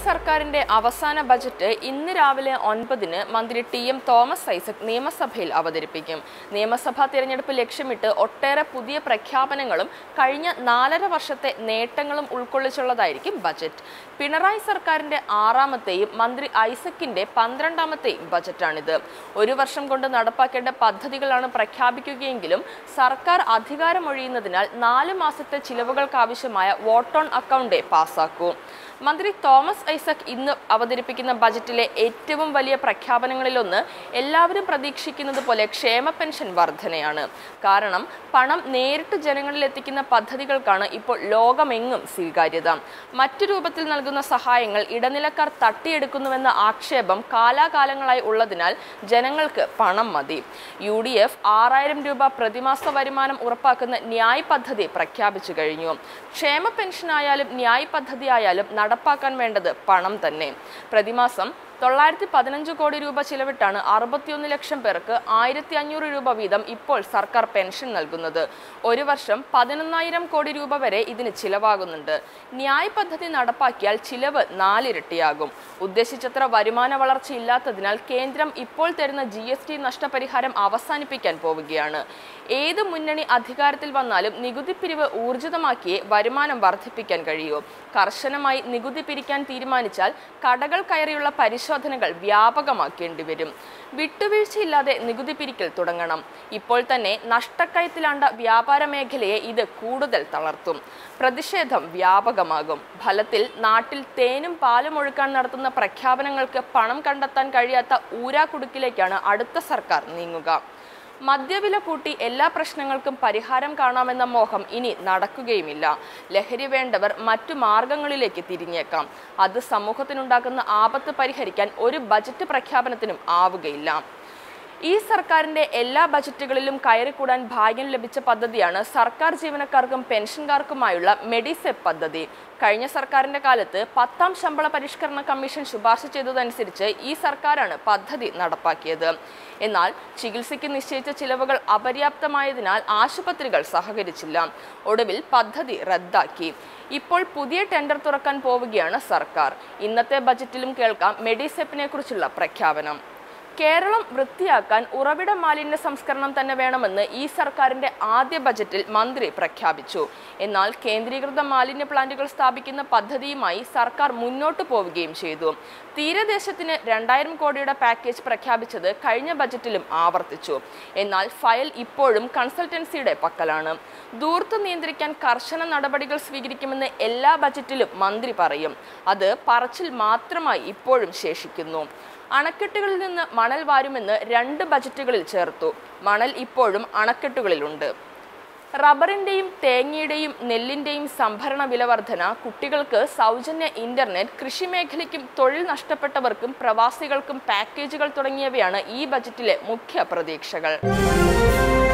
സർക്കാരിന്റെ അവസാന ബജറ്റ് ഇന്ന് രാവിലെ ഒൻപതിന് മന്ത്രി ടി എം തോമസ് ഐസക് നിയമസഭയിൽ അവതരിപ്പിക്കും നിയമസഭാ തിരഞ്ഞെടുപ്പ് ലക്ഷ്യമിട്ട് ഒട്ടേറെ പുതിയ പ്രഖ്യാപനങ്ങളും കഴിഞ്ഞ നാലര വർഷത്തെ നേട്ടങ്ങളും ഉൾക്കൊള്ളിച്ചുള്ളതായിരിക്കും ബജറ്റ് പിണറായി സർക്കാരിന്റെ ആറാമത്തെയും മന്ത്രി ഐസക്കിന്റെ പന്ത്രണ്ടാമത്തെയും ബജറ്റാണിത് ഒരു വർഷം കൊണ്ട് നടപ്പാക്കേണ്ട പദ്ധതികളാണ് പ്രഖ്യാപിക്കുകയെങ്കിലും സർക്കാർ അധികാരമൊഴിയുന്നതിനാൽ നാല് മാസത്തെ ചിലവുകൾക്കാവശ്യമായ വോട്ട് ഓൺ അക്കൗണ്ടേ പാസാക്കൂ മന്ത്രി തോമസ് ഐസക് ഇന്ന് അവതരിപ്പിക്കുന്ന ബജറ്റിലെ ഏറ്റവും വലിയ പ്രഖ്യാപനങ്ങളിലൊന്ന് എല്ലാവരും പ്രതീക്ഷിക്കുന്നത് പോലെ ക്ഷേമ പെൻഷൻ വർധനയാണ് കാരണം പണം നേരിട്ട് ജനങ്ങളിൽ എത്തിക്കുന്ന പദ്ധതികൾക്കാണ് ഇപ്പോൾ ലോകമെങ്ങും സ്വീകാര്യത മറ്റു രൂപത്തിൽ നൽകുന്ന സഹായങ്ങൾ ഇടനിലക്കാർ തട്ടിയെടുക്കുന്നുവെന്ന ആക്ഷേപം കാലാകാലങ്ങളായി ഉള്ളതിനാൽ ജനങ്ങൾക്ക് പണം മതി യു ഡി എഫ് ആറായിരം രൂപ പ്രതിമാസ വരുമാനം ഉറപ്പാക്കുന്ന ന്യായ് പദ്ധതി പ്രഖ്യാപിച്ചു കഴിഞ്ഞു ക്ഷേമ പെൻഷനായാലും ന്യായ് പദ്ധതി ആയാലും നടപ്പാക്കാൻ വേണ്ടത് പണം തന്നെ പ്രതിമാസം തൊള്ളായിരത്തി പതിനഞ്ച് കോടി രൂപ ചിലവിട്ടാണ് അറുപത്തിയൊന്ന് ലക്ഷം പേർക്ക് ആയിരത്തി അഞ്ഞൂറ് രൂപ വീതം ഇപ്പോൾ സർക്കാർ പെൻഷൻ നൽകുന്നത് ഒരു വർഷം പതിനൊന്നായിരം കോടി രൂപ വരെ ഇതിന് ചിലവാകുന്നുണ്ട് ന്യായ് പദ്ധതി നടപ്പാക്കിയാൽ ചിലവ് നാലിരട്ടിയാകും ഉദ്ദേശിച്ചത്ര വരുമാന വളർച്ച ഇല്ലാത്തതിനാൽ കേന്ദ്രം ഇപ്പോൾ തരുന്ന ജി എസ് ടി നഷ്ടപരിഹാരം അവസാനിപ്പിക്കാൻ പോവുകയാണ് ഏത് മുന്നണി അധികാരത്തിൽ വന്നാലും നികുതി പിരിവ് ഊർജിതമാക്കിയേ വരുമാനം വർദ്ധിപ്പിക്കാൻ കഴിയൂ കർശനമായി നികുതി പിരിക്കാൻ തീരുമാനിച്ചാൽ കടകൾ കയറിയുള്ള പരിശോധനകൾ വ്യാപകമാക്കേണ്ടി വരും വിട്ടുവീഴ്ചയില്ലാതെ നികുതി പിരിക്കൽ തുടങ്ങണം ഇപ്പോൾ തന്നെ നഷ്ടക്കയത്തിലാണ്ട വ്യാപാര മേഖലയെ ഇത് കൂടുതൽ തളർത്തും പ്രതിഷേധം വ്യാപകമാകും ഫലത്തിൽ നാട്ടിൽ തേനും പാലും ഒഴുക്കാൻ നടത്തുന്ന പ്രഖ്യാപനങ്ങൾക്ക് പണം കണ്ടെത്താൻ കഴിയാത്ത ഊരാക്കുടുക്കിലേക്കാണ് അടുത്ത സർക്കാർ നീങ്ങുക മദ്യവില കൂട്ടി എല്ലാ പ്രശ്നങ്ങൾക്കും പരിഹാരം കാണാമെന്ന മോഹം ഇനി നടക്കുകയുമില്ല ലഹരി വേണ്ടവർ മറ്റു മാർഗങ്ങളിലേക്ക് തിരിഞ്ഞേക്കാം അത് സമൂഹത്തിനുണ്ടാക്കുന്ന ആപത്ത് പരിഹരിക്കാൻ ഒരു ബജറ്റ് പ്രഖ്യാപനത്തിനും ആവുകയില്ല ഈ സർക്കാരിന്റെ എല്ലാ ബജറ്റുകളിലും കയറിക്കൂടാൻ ഭാഗ്യം ലഭിച്ച പദ്ധതിയാണ് സർക്കാർ ജീവനക്കാർക്കും പെൻഷൻകാർക്കുമായുള്ള മെഡിസെപ് പദ്ധതി കഴിഞ്ഞ സർക്കാരിന്റെ കാലത്ത് പത്താം ശമ്പള പരിഷ്കരണ കമ്മീഷൻ ശുപാർശ ചെയ്തതനുസരിച്ച് ഈ സർക്കാരാണ് പദ്ധതി നടപ്പാക്കിയത് എന്നാൽ ചികിത്സയ്ക്ക് നിശ്ചയിച്ച ചിലവുകൾ അപര്യാപ്തമായതിനാൽ ആശുപത്രികൾ സഹകരിച്ചില്ല ഒടുവിൽ പദ്ധതി റദ്ദാക്കി ഇപ്പോൾ പുതിയ ടെൻഡർ തുറക്കാൻ പോവുകയാണ് സർക്കാർ ഇന്നത്തെ ബജറ്റിലും കേൾക്കാം മെഡിസെപ്പിനെ കുറിച്ചുള്ള പ്രഖ്യാപനം കേരളം വൃത്തിയാക്കാൻ ഉറവിട മാലിന്യ സംസ്കരണം തന്നെ വേണമെന്ന് ഈ സർക്കാരിന്റെ ആദ്യ ബജറ്റിൽ മന്ത്രി പ്രഖ്യാപിച്ചു എന്നാൽ കേന്ദ്രീകൃത മാലിന്യ പ്ലാന്റുകൾ സ്ഥാപിക്കുന്ന പദ്ധതിയുമായി സർക്കാർ മുന്നോട്ട് പോവുകയും ചെയ്തു തീരദേശത്തിന് രണ്ടായിരം കോടിയുടെ പാക്കേജ് പ്രഖ്യാപിച്ചത് കഴിഞ്ഞ ബജറ്റിലും ആവർത്തിച്ചു എന്നാൽ ഫയൽ ഇപ്പോഴും കൺസൾട്ടൻസിയുടെ പക്കലാണ് ദൂർത്ത് നിയന്ത്രിക്കാൻ കർശന നടപടികൾ സ്വീകരിക്കുമെന്ന് എല്ലാ ബജറ്റിലും മന്ത്രി പറയും അത് പറച്ചിൽ മാത്രമായി ഇപ്പോഴും ശേഷിക്കുന്നു അണക്കെട്ടുകളിൽ നിന്ന് മണൽ വാരുമെന്ന് രണ്ട് ബജറ്റുകളിൽ ചേർത്തു മണൽ ഇപ്പോഴും അണക്കെട്ടുകളിലുണ്ട് റബ്ബറിന്റെയും തേങ്ങയുടെയും നെല്ലിന്റെയും സംഭരണ വില വർധന കുട്ടികൾക്ക് സൗജന്യ ഇന്റർനെറ്റ് കൃഷിമേഖലയ്ക്കും തൊഴിൽ നഷ്ടപ്പെട്ടവർക്കും പ്രവാസികൾക്കും പാക്കേജുകൾ തുടങ്ങിയവയാണ് ഈ ബജറ്റിലെ മുഖ്യ പ്രതീക്ഷകൾ